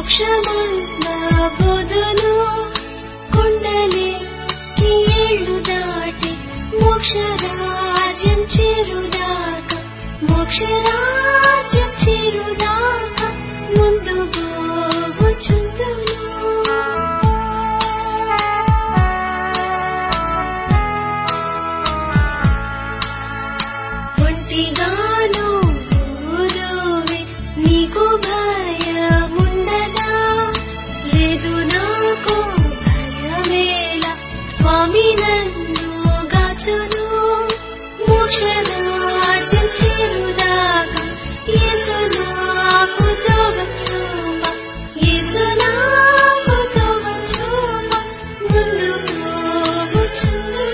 మోక్షమంద బోధను కొండలే ఈ ఏళ్ళు దాటి మోక్షరాజ్యం చేరుదాకా మోక్షరాజ్యం చేరుదాకా ముందు పోవచ్చుందును ఒంటిగాను ఊరువి నీకు భయముండదా లేదు నాకు భయమేల స్వామి నన్ను గాచును మోక్షరాజ్యం చేరుదాకా యేసు నాకు తోవచ్చుమ యేసు నాకు తోవచ్చుమ ముందు పోవచ్చును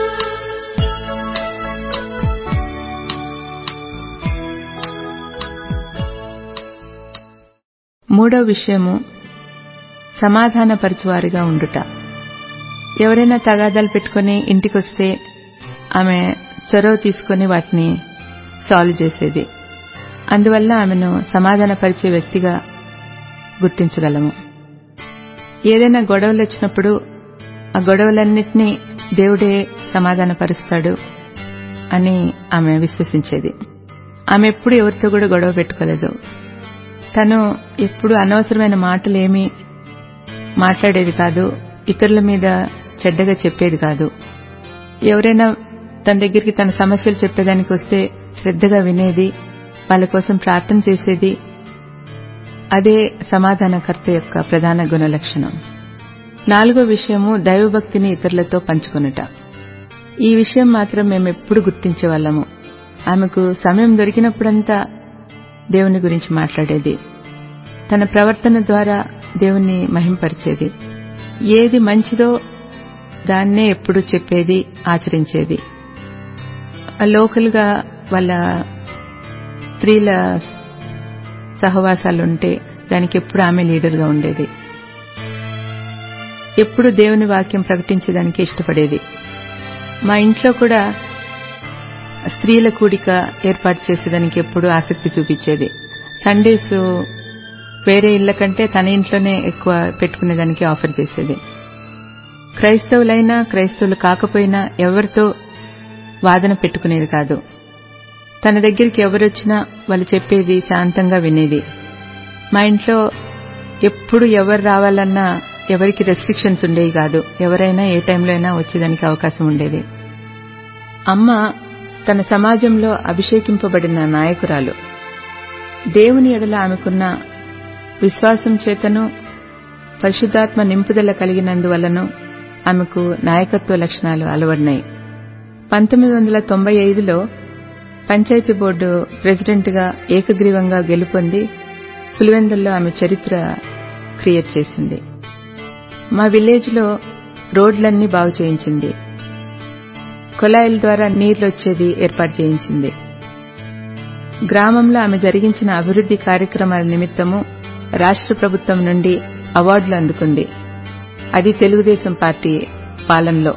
మూడో విషయము సమాధానపరచువారిగా ఉండుట ఎవరైనా తగాదాలు పెట్టుకుని ఇంటికొస్తే ఆమె చొరవ తీసుకుని వాటిని సాల్వ్ చేసేది అందువల్ల ఆమెను సమాధానపరిచే వ్యక్తిగా గుర్తించగలము ఏదైనా గొడవలు వచ్చినప్పుడు ఆ గొడవలన్నిటినీ దేవుడే సమాధానపరుస్తాడు అని ఆమె విశ్వసించేది ఆమె ఎప్పుడు ఎవరితో కూడా గొడవ పెట్టుకోలేదు తను ఎప్పుడు అనవసరమైన మాటలేమీ మాట్లాడేది కాదు ఇతరుల మీద చెడ్డగా చెప్పేది కాదు ఎవరైనా తన దగ్గరికి తన సమస్యలు చెప్పేదానికి వస్తే శ్రద్ధగా వినేది వాళ్ళ కోసం ప్రార్థన చేసేది అదే సమాధానకర్త యొక్క ప్రధాన గుణలక్షణం నాలుగో విషయము దైవభక్తిని ఇతరులతో పంచుకొనుట ఈ విషయం మాత్రం మేము ఎప్పుడు గుర్తించే వాళ్ళము ఆమెకు సమయం దొరికినప్పుడంతా దేవుని గురించి మాట్లాడేది తన ప్రవర్తన ద్వారా దేవుణ్ణి మహింపరిచేది ఏది మంచిదో దాన్నే ఎప్పుడు చెప్పేది ఆచరించేది లోకల్గా వాళ్ళ స్త్రీల సహవాసాలుంటే దానికి ఎప్పుడు ఆమె లీడర్గా ఉండేది ఎప్పుడు దేవుని వాక్యం ప్రకటించేదానికి ఇష్టపడేది మా ఇంట్లో కూడా స్త్రీల కూడిక ఏర్పాటు చేసేదానికి ఎప్పుడు ఆసక్తి చూపించేది సండేస్ వేరే ఇళ్ల కంటే తన ఇంట్లోనే ఎక్కువ పెట్టుకునేదానికి ఆఫర్ చేసేది క్రైస్తవులైనా క్రైస్తవులు కాకపోయినా ఎవరితో వాదన పెట్టుకునేది కాదు తన దగ్గరికి ఎవరొచ్చినా వాళ్ళు చెప్పేది శాంతంగా వినేది మా ఇంట్లో ఎప్పుడు ఎవరు రావాలన్నా ఎవరికి రెస్ట్రిక్షన్స్ ఉండేవి కాదు ఎవరైనా ఏ టైంలో అయినా వచ్చేదానికి అవకాశం ఉండేది అమ్మ తన సమాజంలో అభిషేకింపబడిన నాయకురాలు దేవుని ఎడల ఆమెకున్న విశ్వాసం చేతను పరిశుద్ధాత్మ నింపుదల కలిగినందువలను ఆమెకు నాయకత్వ లక్షణాలు అలవడినాయి పంతొమ్మిది వందల తొంభై ఐదులో పంచాయతీ బోర్డు ప్రెసిడెంట్గా ఏకగ్రీవంగా గెలుపొంది పులివెందుల్లో ఆమె చరిత్ర క్రియేట్ చేసింది మా విలేజ్లో రోడ్లన్నీ బాగు చేయించింది కుళాయిల ద్వారా నీళ్లు వచ్చేది ఏర్పాటు చేయించింది గ్రామంలో ఆమె జరిగించిన అభివృద్ధి కార్యక్రమాల నిమిత్తము రాష్ట్ర ప్రభుత్వం నుండి అవార్డులు అందుకుంది అది తెలుగుదేశం పార్టీ పాలనలో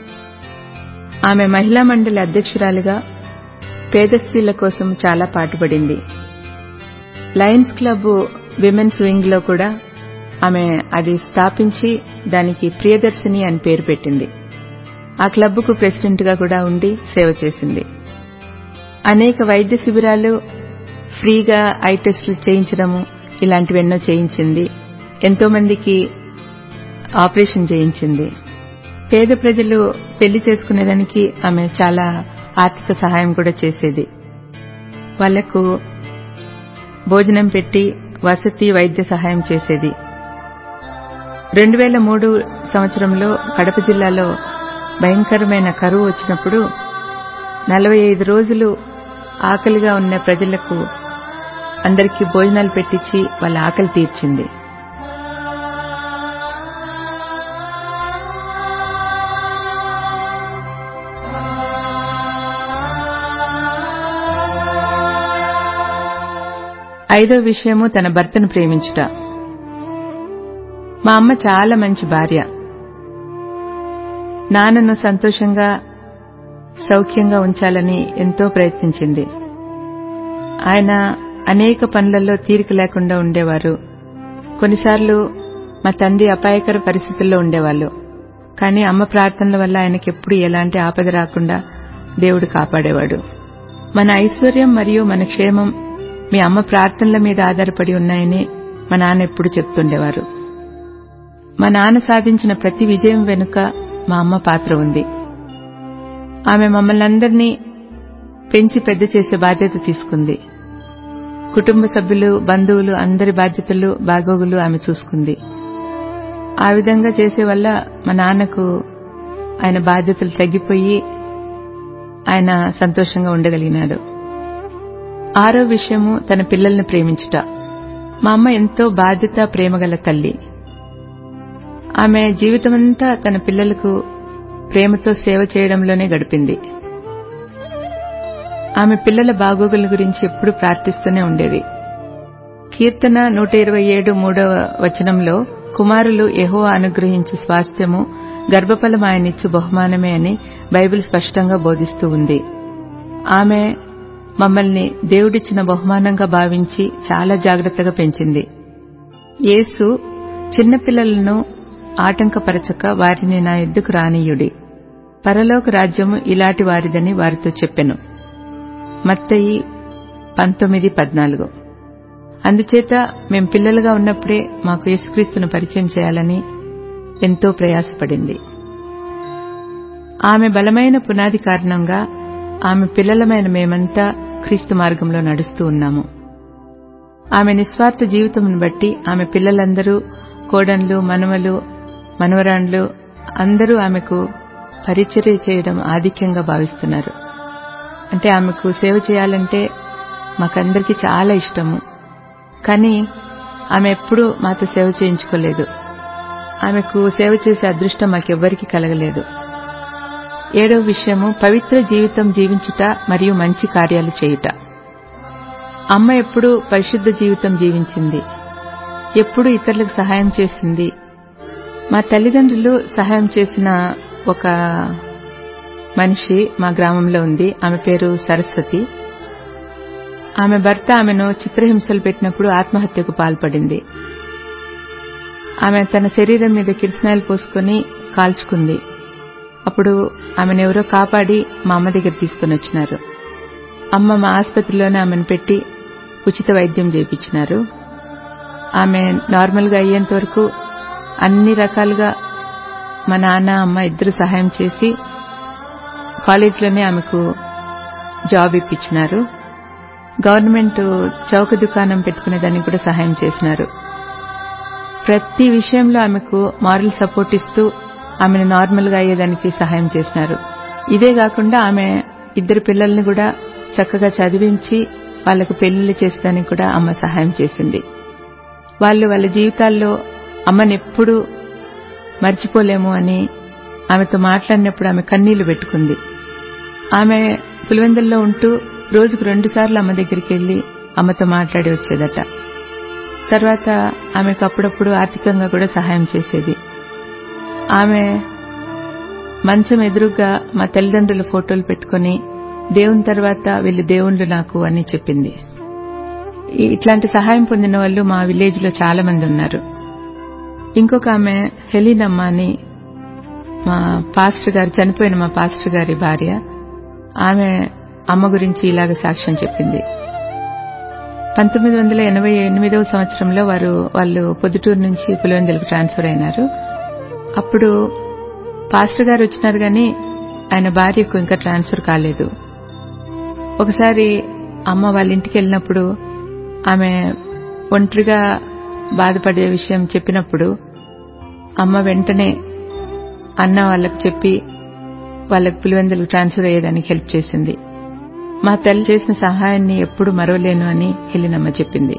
ఆమె మహిళా మండలి అధ్యక్షురాలిగా పేద స్త్రీల కోసం చాలా పాటుపడింది లయన్స్ క్లబ్ విమెన్స్ వింగ్ లో కూడా ఆమె అది స్థాపించి దానికి ప్రియదర్శిని అని పేరు పెట్టింది ఆ క్లబ్కు ప్రెసిడెంట్ గా కూడా ఉండి సేవ చేసింది అనేక వైద్య శిబిరాలు ఫ్రీగా ఐ టెస్టులు చేయించడము ఇలాంటివెన్నో చేయించింది ఎంతో మందికి ఆపరేషన్ చేయించింది పేద ప్రజలు పెళ్లి చేసుకునేదానికి ఆమె చాలా ఆర్థిక సహాయం కూడా చేసేది వాళ్లకు భోజనం పెట్టి వసతి వైద్య సహాయం చేసేది రెండు వేల మూడు సంవత్సరంలో కడప జిల్లాలో భయంకరమైన కరువు వచ్చినప్పుడు నలభై ఐదు రోజులు ఆకలిగా ఉన్న ప్రజలకు అందరికీ భోజనాలు పెట్టించి వాళ్ళ ఆకలి తీర్చింది ఐదో విషయము తన భర్తను ప్రేమించుట మా అమ్మ చాలా మంచి భార్య నాన్నను సంతోషంగా సౌఖ్యంగా ఉంచాలని ఎంతో ప్రయత్నించింది ఆయన అనేక పనులలో తీరిక లేకుండా ఉండేవారు కొన్నిసార్లు మా తండ్రి అపాయకర పరిస్థితుల్లో ఉండేవాళ్ళు కానీ అమ్మ ప్రార్థనల వల్ల ఆయనకి ఎప్పుడు ఎలాంటి ఆపద రాకుండా దేవుడు కాపాడేవాడు మన ఐశ్వర్యం మరియు మన క్షేమం మీ అమ్మ ప్రార్థనల మీద ఆధారపడి ఉన్నాయని మా నాన్న ఎప్పుడు చెప్తుండేవారు మా నాన్న సాధించిన ప్రతి విజయం వెనుక మా అమ్మ పాత్ర ఉంది ఆమె మమ్మల్ని అందరినీ పెంచి పెద్ద చేసే బాధ్యత తీసుకుంది కుటుంబ సభ్యులు బంధువులు అందరి బాధ్యతలు బాగోగులు ఆమె చూసుకుంది ఆ విధంగా చేసే వల్ల మా నాన్నకు ఆయన బాధ్యతలు తగ్గిపోయి ఆయన సంతోషంగా ఉండగలిగినాడు ఆరో విషయము తన పిల్లల్ని ప్రేమించుట మా అమ్మ ఎంతో బాధ్యత ప్రేమగల తల్లి ఆమె జీవితమంతా తన పిల్లలకు ప్రేమతో సేవ చేయడంలోనే గడిపింది ఆమె పిల్లల బాగోగుల గురించి ఎప్పుడు ప్రార్థిస్తూనే ఉండేది కీర్తన నూట ఇరవై ఏడు మూడవ వచనంలో కుమారులు ఎహో అనుగ్రహించు స్వాస్థ్యము గర్భఫలం ఆయనిచ్చు బహుమానమే అని బైబిల్ స్పష్టంగా బోధిస్తూ ఉంది ఆమె మమ్మల్ని దేవుడిచ్చిన బహుమానంగా భావించి చాలా జాగ్రత్తగా పెంచింది యేసు చిన్నపిల్లలను ఆటంకపరచక వారిని నా ఎద్దుకు రానీయుడి పరలోక రాజ్యము ఇలాంటి వారిదని వారితో చెప్పెను మత్తయి పంతొమ్మిది పద్నాలుగు అందుచేత మేం పిల్లలుగా ఉన్నప్పుడే మాకు యేసుక్రీస్తును పరిచయం చేయాలని ఎంతో ప్రయాసపడింది ఆమె బలమైన పునాది కారణంగా ఆమె పిల్లలమైన మేమంతా క్రీస్తు మార్గంలో నడుస్తూ ఉన్నాము ఆమె నిస్వార్థ జీవితంను బట్టి ఆమె పిల్లలందరూ కోడన్లు మనవలు మనవరాండ్లు అందరూ ఆమెకు పరిచర్య చేయడం ఆధిక్యంగా భావిస్తున్నారు అంటే ఆమెకు సేవ చేయాలంటే మాకందరికీ చాలా ఇష్టము కానీ ఆమె ఎప్పుడూ మాతో సేవ చేయించుకోలేదు ఆమెకు సేవ చేసే అదృష్టం మాకెవ్వరికీ కలగలేదు ఏడవ విషయము పవిత్ర జీవితం జీవించుట మరియు మంచి కార్యాలు చేయుట అమ్మ ఎప్పుడూ పరిశుద్ధ జీవితం జీవించింది ఎప్పుడు ఇతరులకు సహాయం చేసింది మా తల్లిదండ్రులు సహాయం చేసిన ఒక మనిషి మా గ్రామంలో ఉంది ఆమె పేరు సరస్వతి ఆమె భర్త ఆమెను చిత్రహింసలు పెట్టినప్పుడు ఆత్మహత్యకు పాల్పడింది ఆమె తన శరీరం మీద కిరసనాయలు పోసుకొని కాల్చుకుంది అప్పుడు ఆమెను ఎవరో కాపాడి మా అమ్మ దగ్గర తీసుకుని వచ్చినారు అమ్మ మా ఆసుపత్రిలోనే ఆమెను పెట్టి ఉచిత వైద్యం చేయించినారు ఆమె నార్మల్గా అయ్యేంత వరకు అన్ని రకాలుగా మా నాన్న అమ్మ ఇద్దరు సహాయం చేసి కాలేజీలోనే ఆమెకు జాబ్ ఇప్పించినారు గవర్నమెంట్ చౌక దుకాణం పెట్టుకునే దానికి కూడా సహాయం చేసినారు ప్రతి విషయంలో ఆమెకు మారల్ సపోర్ట్ ఇస్తూ ఆమెను నార్మల్గా అయ్యేదానికి సహాయం చేసినారు ఇదే కాకుండా ఆమె ఇద్దరు పిల్లల్ని కూడా చక్కగా చదివించి వాళ్లకు పెళ్లిళ్ళు చేసేదానికి కూడా అమ్మ సహాయం చేసింది వాళ్ళు వాళ్ళ జీవితాల్లో అమ్మని ఎప్పుడూ మర్చిపోలేము అని ఆమెతో మాట్లాడినప్పుడు ఆమె కన్నీళ్లు పెట్టుకుంది ఆమె పులివెందుల్లో ఉంటూ రోజుకు రెండు సార్లు అమ్మ దగ్గరికి వెళ్లి అమ్మతో మాట్లాడి వచ్చేదట తర్వాత ఆమెకు అప్పుడప్పుడు ఆర్థికంగా కూడా సహాయం చేసేది ఆమె మంచం ఎదురుగా మా తల్లిదండ్రుల ఫోటోలు పెట్టుకుని దేవుని తర్వాత వీళ్ళు దేవుళ్ళు నాకు అని చెప్పింది ఈ- ఇట్లాంటి సహాయం పొందిన వాళ్ళు మా విలేజ్ లో చాలా మంది ఉన్నారు ఇంకొక ఆమె హెలీనమ్మ అని మా పాస్టర్ గారు చనిపోయిన మా పాస్టర్ గారి భార్య ఆమె అమ్మ గురించి ఇలాగ సాక్ష్యం చెప్పింది పంతొమ్మిది వందల ఎనభై ఎనిమిదవ సంవత్సరంలో వారు వాళ్ళు పొద్దుటూరు నుంచి పులివెందులకు ట్రాన్స్ఫర్ అయినారు అప్పుడు పాస్టర్ గారు వచ్చినారు కానీ ఆయన భార్యకు ఇంకా ట్రాన్స్ఫర్ కాలేదు ఒకసారి అమ్మ వాళ్ళ ఇంటికి వెళ్ళినప్పుడు ఆమె ఒంటరిగా బాధపడే విషయం చెప్పినప్పుడు అమ్మ వెంటనే అన్న వాళ్ళకు చెప్పి వాళ్ళకి పులివెందులకు ట్రాన్స్ఫర్ అయ్యేదానికి హెల్ప్ చేసింది మా తల్లి చేసిన సహాయాన్ని ఎప్పుడు మరవలేను అని హెలినమ్మ చెప్పింది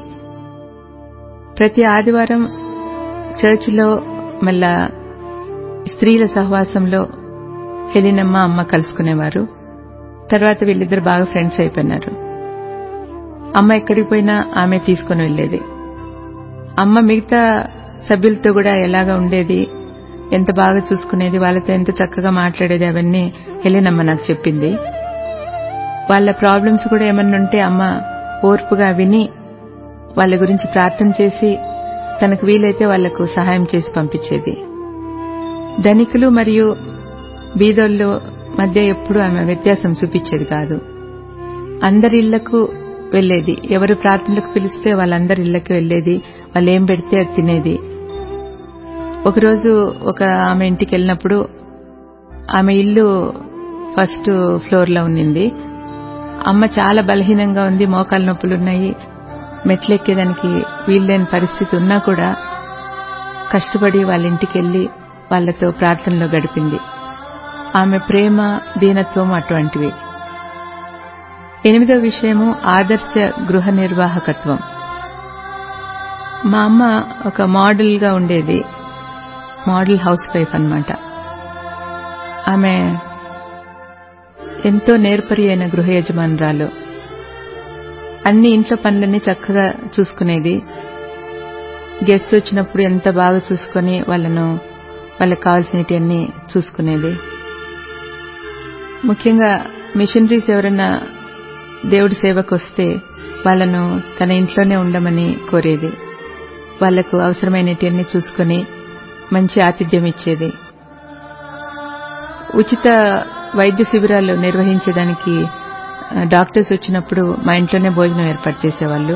ప్రతి ఆదివారం చర్చిలో మళ్ళా స్త్రీల సహవాసంలో హెలినమ్మ అమ్మ కలుసుకునేవారు తర్వాత వీళ్ళిద్దరు బాగా ఫ్రెండ్స్ అయిపోయినారు అమ్మ ఎక్కడికి పోయినా ఆమె తీసుకుని వెళ్ళేది అమ్మ మిగతా సభ్యులతో కూడా ఎలాగా ఉండేది ఎంత బాగా చూసుకునేది వాళ్ళతో ఎంత చక్కగా మాట్లాడేది అవన్నీ హెలెనమ్మ నాకు చెప్పింది వాళ్ళ ప్రాబ్లమ్స్ కూడా ఏమన్నా ఉంటే అమ్మ ఓర్పుగా విని వాళ్ళ గురించి ప్రార్థన చేసి తనకు వీలైతే వాళ్లకు సహాయం చేసి పంపించేది ధనికులు మరియు బీదోళ్ళు మధ్య ఎప్పుడూ ఆమె వ్యత్యాసం చూపించేది కాదు అందరి ఇళ్లకు వెళ్లేది ఎవరు ప్రార్థనలకు పిలిస్తే వాళ్ళందరి ఇళ్లకు వెళ్లేది వాళ్ళు ఏం పెడితే అది తినేది ఒకరోజు ఒక ఆమె ఇంటికి వెళ్ళినప్పుడు ఆమె ఇల్లు ఫస్ట్ ఫ్లోర్ లో ఉన్నింది అమ్మ చాలా బలహీనంగా ఉంది మోకాలు నొప్పులున్నాయి మెట్లెక్కేదానికి వీల్లేని పరిస్థితి ఉన్నా కూడా కష్టపడి వాళ్ళ ఇంటికి వెళ్లి వాళ్లతో ప్రార్థనలో గడిపింది ఆమె ప్రేమ దీనత్వం అటువంటివి ఎనిమిదో విషయము ఆదర్శ గృహ నిర్వాహకత్వం మా అమ్మ ఒక మోడల్ గా ఉండేది మోడల్ హౌస్ వైఫ్ అన్నమాట ఆమె ఎంతో నేర్పరి అయిన గృహ యజమానురాలు అన్ని ఇంట్లో పనులన్నీ చక్కగా చూసుకునేది గెస్ట్ వచ్చినప్పుడు ఎంత బాగా చూసుకొని వాళ్ళను వాళ్ళకి కావాల్సినవన్నీ చూసుకునేది ముఖ్యంగా మిషనరీస్ ఎవరైనా దేవుడి సేవకు వస్తే వాళ్ళను తన ఇంట్లోనే ఉండమని కోరేది వాళ్లకు అవసరమైనవన్నీ చూసుకొని మంచి ఆతిథ్యం ఇచ్చేది ఉచిత వైద్య శిబిరాలు నిర్వహించేదానికి ఆ, డాక్టర్స్ వచ్చినప్పుడు మా ఇంట్లోనే భోజనం ఏర్పాటు చేసేవాళ్ళు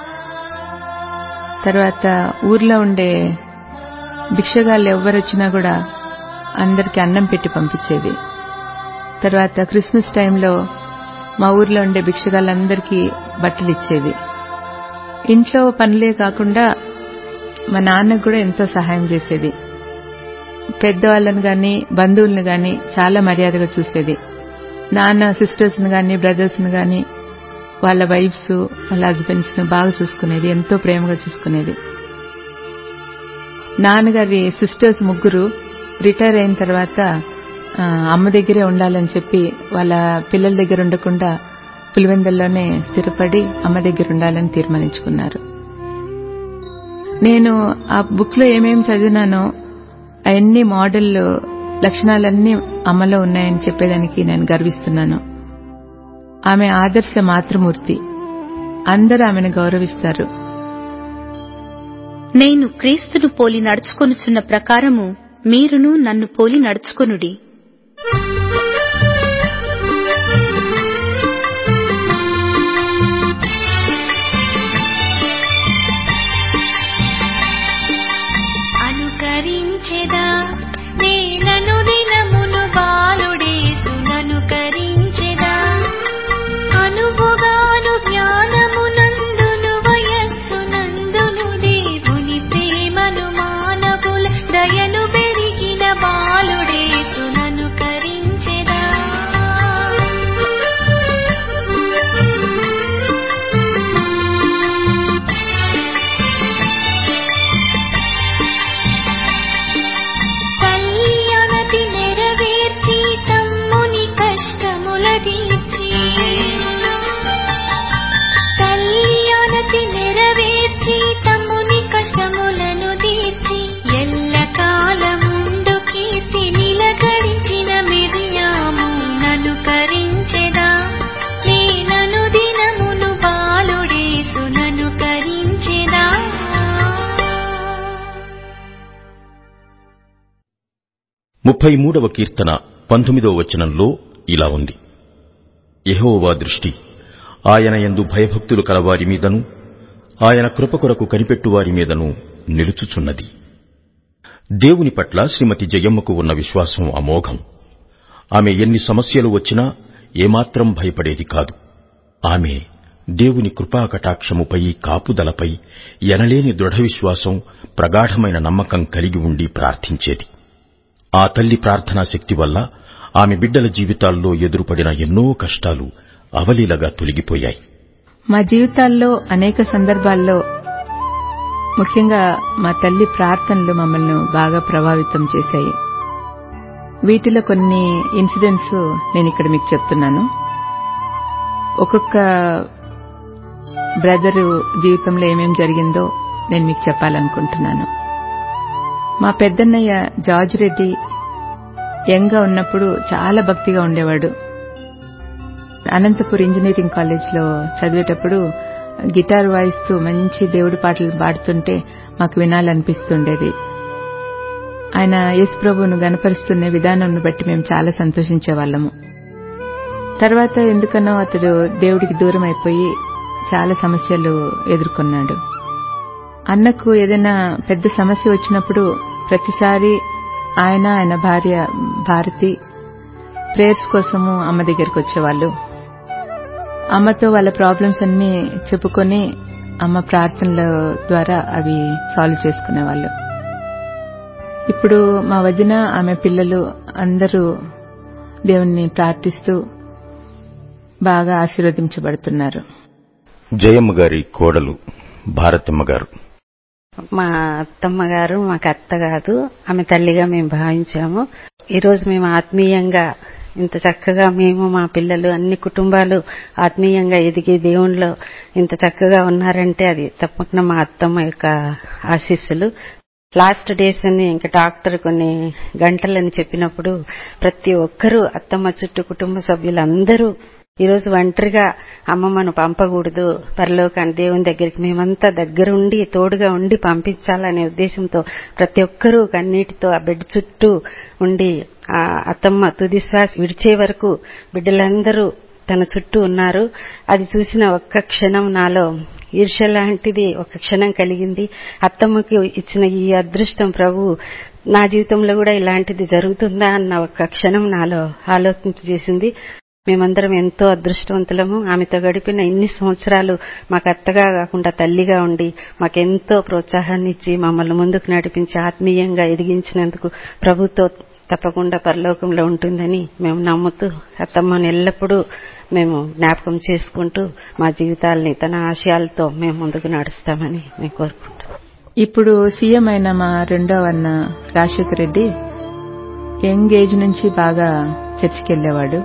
తర్వాత ఊర్లో ఉండే భిక్షగాళ్ళు ఎవ్వరు వచ్చినా కూడా అందరికి అన్నం పెట్టి పంపించేది తర్వాత క్రిస్మస్ టైంలో మా ఊర్లో ఉండే భిక్షగాళ్ళందరికీ బట్టలు ఇచ్చేది ఇంట్లో పనులే కాకుండా మా నాన్నకు కూడా ఎంతో సహాయం చేసేది పెద్దవాళ్ళని గాని బంధువులను గాని చాలా మర్యాదగా చూసేది నాన్న సిస్టర్స్ ని గాని బ్రదర్స్ ని గాని వాళ్ళ వైఫ్స్ వాళ్ళ హస్బెండ్స్ ను బాగా చూసుకునేది ఎంతో ప్రేమగా చూసుకునేది నాన్నగారి సిస్టర్స్ ముగ్గురు రిటైర్ అయిన తర్వాత ఆ, అమ్మ దగ్గరే ఉండాలని చెప్పి వాళ్ళ పిల్లల దగ్గర ఉండకుండా పులివెందల్లోనే స్థిరపడి అమ్మ దగ్గర ఉండాలని తీర్మానించుకున్నారు నేను ఆ బుక్ లో ఏమేమి చదివినానో అవన్నీ మోడల్ లక్షణాలన్నీ అమ్మలో ఉన్నాయని చెప్పేదానికి నేను గర్విస్తున్నాను ఆమె ఆదర్శ మాతృమూర్తి అందరూ ఆమెను గౌరవిస్తారు నేను క్రీస్తును పోలి నడుచుకొనుచున్న ప్రకారము మీరును నన్ను పోలి నడుచుకొనుడి అనుకరించెదా నేనను దినమును బాలుడేసుననుకరించెదా అనుభుగాను జ్ఞానమునందును వయస్సునందును దేవుని ప్రేమను మానవుల దయను పెరిగిన బాలుడేసుననుకరించెదా కళ్యాణతి నెరవేర్చి తమ్ముని కష్టముల తీర్చి కళ్యాణతి నెరవేర్చి తమ్ముని కష్టములను తీర్చి ఎల్ల కాలముండు కీర్తి నిలకరించిన మిరియాము నన్ను కరించెదా నేనను దినమును బాలుడేసు నన్ను కరించెదా ముప్పై మూడవ కీర్తన పంతొమ్మిదవ వచనంలో ఇలా ఉంది యెహోవా దృష్టి ఆయన యందు భయభక్తులు కలవారి మీదను ఆయన కృప కొరకు కనిపెట్టువారి మీదను నిలుచుచున్నది దేవుని పట్ల శ్రీమతి జయమ్మకు ఉన్న విశ్వాసం అమోఘం ఆమె ఎన్ని సమస్యలు వచ్చినా ఏమాత్రం భయపడేది కాదు ఆమె దేవుని కృపా కటాక్షముపై కాపుదలపై ఎనలేని దృఢ విశ్వాసం ప్రగాఢమైన నమ్మకం కలిగి ఉండి ప్రార్థించేది ఆ తల్లి ప్రార్థనా శక్తి వల్ల ఆమె బిడ్డల జీవితాల్లో ఎదురుపడిన ఎన్నో కష్టాలు అవలీలగా తొలగిపోయాయి మా జీవితాల్లో అనేక సందర్భాల్లో ముఖ్యంగా మా తల్లి ప్రార్థనలు మమ్మల్ని బాగా ప్రభావితం చేశాయి వీటిలో కొన్ని ఇన్సిడెంట్స్ నేను ఇక్కడ మీకు చెప్తున్నాను ఒక్కొక్క బ్రదరు జీవితంలో ఏమేం జరిగిందో నేను మీకు చెప్పాలనుకుంటున్నాను మా పెద్దన్నయ్య జార్జ్ రెడ్డి యంగ్గా ఉన్నప్పుడు చాలా భక్తిగా ఉండేవాడు అనంతపూర్ ఇంజనీరింగ్ కాలేజ్లో చదివేటప్పుడు గిటార్ వాయిస్తూ మంచి దేవుడి పాటలు పాడుతుంటే మాకు వినాలనిపిస్తుండేది ఆయన యేసు ప్రభువును గనపరుస్తున్న విధానం బట్టి మేము చాలా సంతోషించేవాళ్ళము తర్వాత ఎందుకనో అతడు దేవుడికి దూరం అయిపోయి చాలా సమస్యలు ఎదుర్కొన్నాడు అన్నకు ఏదైనా పెద్ద సమస్య వచ్చినప్పుడు ప్రతిసారి ఆయన ఆయన భార్య భారతి ప్రేయర్స్ కోసము అమ్మ దగ్గరికి వచ్చేవాళ్ళు అమ్మతో వాళ్ళ ప్రాబ్లమ్స్ అన్ని చెప్పుకొని అమ్మ ప్రార్థనల ద్వారా అవి సాల్వ్ చేసుకునేవాళ్ళు ఇప్పుడు మా వదిన ఆమె పిల్లలు అందరూ దేవుణ్ణి ప్రార్థిస్తూ బాగా ఆశీర్వదించబడుతున్నారు జయమ్మ గారి కోడలు భారతమ్మ గారు మా అత్తమ్మ గారు మాకు అత్త కాదు ఆమె తల్లిగా మేము భావించాము ఈరోజు మేము ఆత్మీయంగా ఇంత చక్కగా మేము మా పిల్లలు అన్ని కుటుంబాలు ఆత్మీయంగా ఎదిగి దేవుణ్ణిలో ఇంత చక్కగా ఉన్నారంటే అది తప్పకుండా మా అత్తమ్మ యొక్క ఆశీస్సులు లాస్ట్ డేస్ అని ఇంకా డాక్టర్ కొన్ని గంటలని చెప్పినప్పుడు ప్రతి ఒక్కరూ అత్తమ్మ చుట్టూ కుటుంబ సభ్యులందరూ ఈరోజు ఒంటరిగా అమ్మమ్మను పంపకూడదు పరలోకాన్ని దేవుని దగ్గరికి మేమంతా దగ్గరుండి తోడుగా ఉండి పంపించాలనే ఉద్దేశంతో ప్రతి ఒక్కరూ కన్నీటితో ఆ బెడ్ చుట్టూ ఉండి ఆ అత్తమ్మ తుది శ్వాస విడిచే వరకు బిడ్డలందరూ తన చుట్టూ ఉన్నారు అది చూసిన ఒక్క క్షణం నాలో ఈర్ష్య లాంటిది ఒక క్షణం కలిగింది అత్తమ్మకి ఇచ్చిన ఈ అదృష్టం ప్రభు నా జీవితంలో కూడా ఇలాంటిది జరుగుతుందా అన్న ఒక్క క్షణం నాలో ఆలోచింపజేసింది మేమందరం ఎంతో అదృష్టవంతులము ఆమెతో గడిపిన ఇన్ని సంవత్సరాలు మాకు అత్తగా కాకుండా తల్లిగా ఉండి మాకెంతో ప్రోత్సాహాన్ని ఇచ్చి మమ్మల్ని ముందుకు నడిపించి ఆత్మీయంగా ఎదిగించినందుకు ప్రభుతో తప్పకుండా పరలోకంలో ఉంటుందని మేము నమ్ముతూ అత్తమ్మను ఎల్లప్పుడూ మేము జ్ఞాపకం చేసుకుంటూ మా జీవితాల్ని తన ఆశయాలతో మేము ముందుకు నడుస్తామని మేము కోరుకుంటాం ఇప్పుడు సీఎం అయిన మా రెండో అన్న రాజశేఖర రెడ్డి యంగ్ ఏజ్ నుంచి బాగా చర్చికి వెళ్ళేవాడు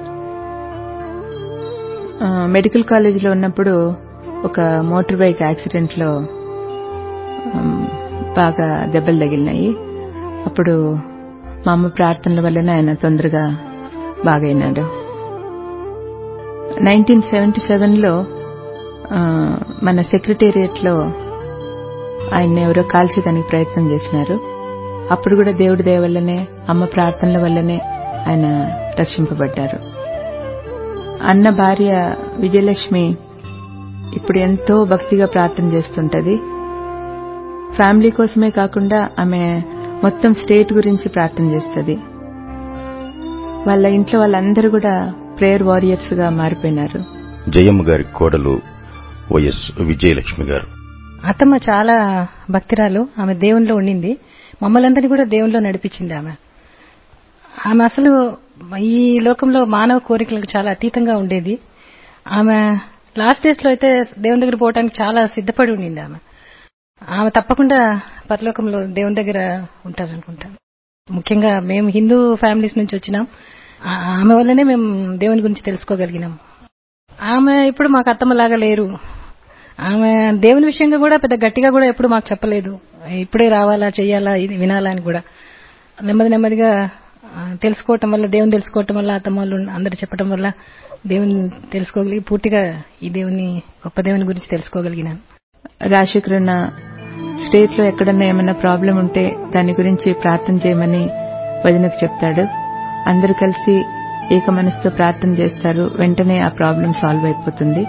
ఆ, మెడికల్ కాలేజీలో ఉన్నప్పుడు ఒక మోటార్ బైక్ యాక్సిడెంట్లో ఉమ్, బాగా దెబ్బలు తగిలినాయి అప్పుడు మా అమ్మ ప్రార్థనల వల్లనే ఆయన తొందరగా బాగైనాడు నైన్టీన్ సెవెంటీ సెవెన్లో మన సెక్రటేరియట్లో ఆయన్ని ఎవరో కాల్చేదానికి ప్రయత్నం చేసినారు అప్పుడు కూడా దేవుడి దయ వల్లనే అమ్మ ప్రార్థనల వల్లనే ఆయన రక్షింపబడ్డారు అన్న భార్య విజయలక్ష్మి ఇప్పుడు ఎంతో భక్తిగా ప్రార్థన చేస్తుంటది ఫ్యామిలీ కోసమే కాకుండా ఆమె మొత్తం స్టేట్ గురించి ప్రార్థన చేస్తుంది వాళ్ళ ఇంట్లో వాళ్ళందరూ కూడా ప్రేయర్ వారియర్స్ గా మారిపోయినారు జయమ్మ గారి కోడలు వైఎస్ విజయలక్ష్మి గారు అత్తమ్మ చాలా భక్తిరాలు ఆమె దేవునిలో ఉండింది మమ్మల్ందరినీ కూడా దేవునిలో నడిపించింది ఆమె ఆమె అసలు ఈ లోకంలో మానవ కోరికలకు చాలా అతీతంగా ఉండేది ఆమె లాస్ట్ డేస్ లో అయితే దేవుని దగ్గర పోవడానికి చాలా సిద్ధపడి ఉండింది ఆమె ఆమె తప్పకుండా పరలోకంలో దేవుని దగ్గర ఉంటారనుకుంటాను ముఖ్యంగా మేము హిందూ ఫ్యామిలీస్ నుంచి వచ్చినాం ఆ- ఆమె వల్లనే మేము దేవుని గురించి తెలుసుకోగలిగినాం ఆమె ఇప్పుడు మాకు అత్తమ్మలాగా లేరు ఆమె దేవుని విషయంగా కూడా పెద్ద గట్టిగా కూడా ఎప్పుడు మాకు చెప్పలేదు ఇప్పుడే రావాలా చెయ్యాలా ఇది వినాలా అని కూడా నెమ్మది నెమ్మదిగా ఆ, తెలుసుకోవటం వల్ల దేవుని తెలుసుకోవటం వల్ల అత్తమ్మ వాళ్ళు అందరు చెప్పడం వల్ల దేవుని తెలుసుకోగలిగి పూర్తిగా ఈ దేవుని గొప్ప దేవుని గురించి తెలుసుకోగలిగినాను రాజశేఖరన్న స్టేట్ లో ఎక్కడన్నా ఏమైనా ప్రాబ్లం ఉంటే దాని గురించి ప్రార్థన చేయమని వదినకు చెప్తాడు అందరూ కలిసి ఏక మనసుతో ప్రార్థన చేస్తారు వెంటనే ఆ ప్రాబ్లం సాల్వ్ అయిపోతుంది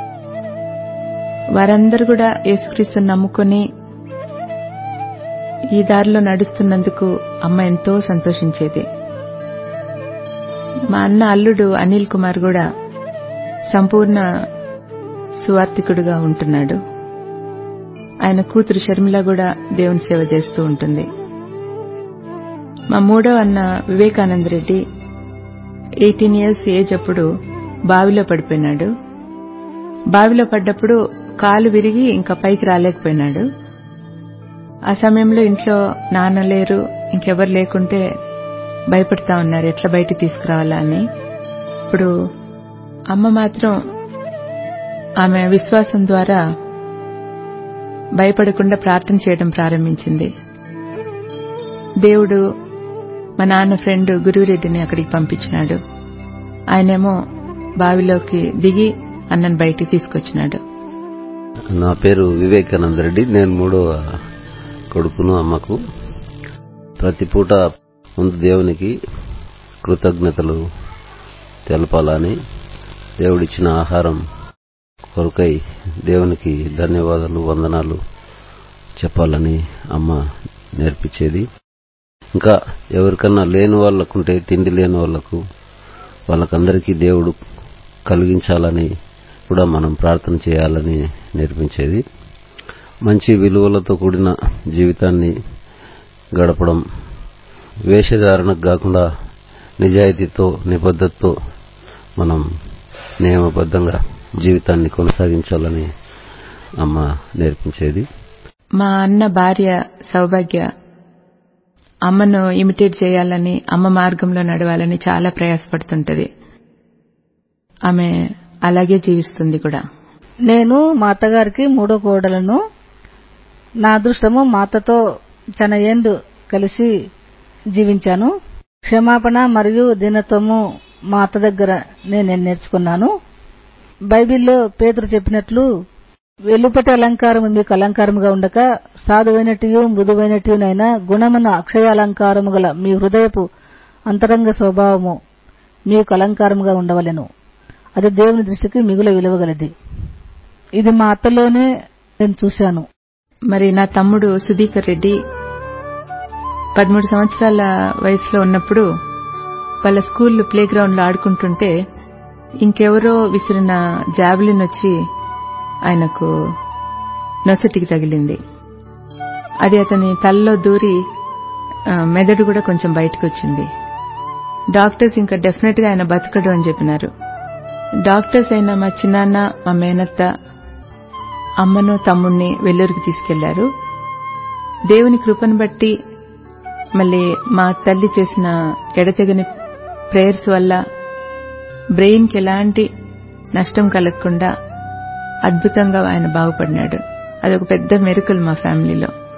వారందరూ కూడా యేసుక్రీస్తుని నమ్ముకొని ఈ దారిలో నడుస్తున్నందుకు అమ్మ ఎంతో సంతోషించేది మా అన్న అల్లుడు అనిల్ కుమార్ కూడా సంపూర్ణ సువార్థికుడుగా ఉంటున్నాడు ఆయన కూతురు షర్మిల కూడా దేవుని సేవ చేస్తూ ఉంటుంది మా మూడో అన్న Vivekananda Reddy eighteen years age అప్పుడు బావిలో పడిపోయినాడు బావిలో పడ్డప్పుడు కాలు విరిగి ఇంకా పైకి రాలేకపోయినాడు ఆ సమయంలో ఇంట్లో నాన్న లేరు ఇంకెవరు లేకుంటే భయపడతా ఉన్నారు ఎట్లా బయటికి తీసుకురావాలా అని ఇప్పుడు అమ్మ మాత్రం ఆమె విశ్వాసం ద్వారా భయపడకుండా ప్రార్థన చేయడం ప్రారంభించింది దేవుడు మా నాన్న ఫ్రెండ్ గురువురెడ్డిని అక్కడికి పంపించినాడు ఆయనేమో బావిలోకి దిగి అన్నను బయటికి తీసుకొచ్చినాడు నా పేరు వివేకానంద రెడ్డి నేను మూడో కొడుకును అమ్మకు ప్రతి పూట ముందు దేవునికి కృతజ్ఞతలు తెలపాలని దేవుడిచ్చిన ఆహారం కొరకై దేవునికి ధన్యవాదాలు వందనాలు చెప్పాలని అమ్మ నేర్పించేది ఇంకా ఎవరికన్నా లేని వాళ్ళకుంటే తిండి లేని వాళ్లకు వాళ్ళకందరికీ దేవుడు కలిగించాలని కూడా మనం ప్రార్థన చేయాలని నేర్పించేది మంచి విలువలతో కూడిన జీవితాన్ని గడపడం వేషధారణకు కాకుండా నిజాయితీతో నిబద్ధతతో మనం నియమబద్ధంగా జీవితాన్ని కొనసాగించాలని అమ్మ నేర్పించేది మా అన్న భార్య సౌభాగ్య అమ్మను ఇమిటేట్ చేయాలని అమ్మ మార్గంలో నడవాలని చాలా ప్రయాసపడుతుంటది ఆమె అలాగే జీవిస్తుంది కూడా నేను మా అత్తగారికి మూడో కోడలను నా అదృష్టము మా అత్తతో చాలా ఏండు కలిసి జీవించాను క్షమాపణ మరియు దీనత్వము మా అత్త దగ్గర నేను నేర్చుకున్నాను బైబిల్లో పేతురు చెప్పినట్లు వెలుపటి అలంకారము మీకు అలంకారముగా ఉండక సాధువైనటియు మృదువైనటియునైనా గుణమున అక్షయ అలంకారము గల మీ హృదయపు అంతరంగ స్వభావము మీకు అలంకారముగా ఉండవలెను అది దేవుని దృష్టికి మిగుల విలువగలది ఇది మా అత్తలోనే నేను చూశాను మరి నా తమ్ముడు సుధీకర్ రెడ్డి పదమూడు సంవత్సరాల వయసులో ఉన్నప్పుడు వాళ్ళ స్కూల్ ప్లే గ్రౌండ్ లో ఆడుకుంటుంటే ఇంకెవరో విసిరిన జావలిన్ వచ్చి ఆయనకు నొసటికి తగిలింది అది అతని తలలో దూరి ఆ, మెదడు కూడా కొంచెం బయటకు వచ్చింది డాక్టర్స్ ఇంకా డెఫినెట్ గా ఆయన బతకడు అని చెప్పినారు డాక్టర్స్ అయిన మా చిన్నాన్న మా మేనత్త అమ్మను తమ్ముణ్ణి వెల్లూరుకి తీసుకెళ్లారు దేవుని కృపను బట్టి మళ్ళీ మా తల్లి చేసిన ఎడతెగని ప్రేయర్స్ వల్ల బ్రెయిన్కి ఎలాంటి నష్టం కలగకుండా అద్భుతంగా ఆయన బాగుపడినాడు అదొక పెద్ద మెరుకల్ మా ఫ్యామిలీలో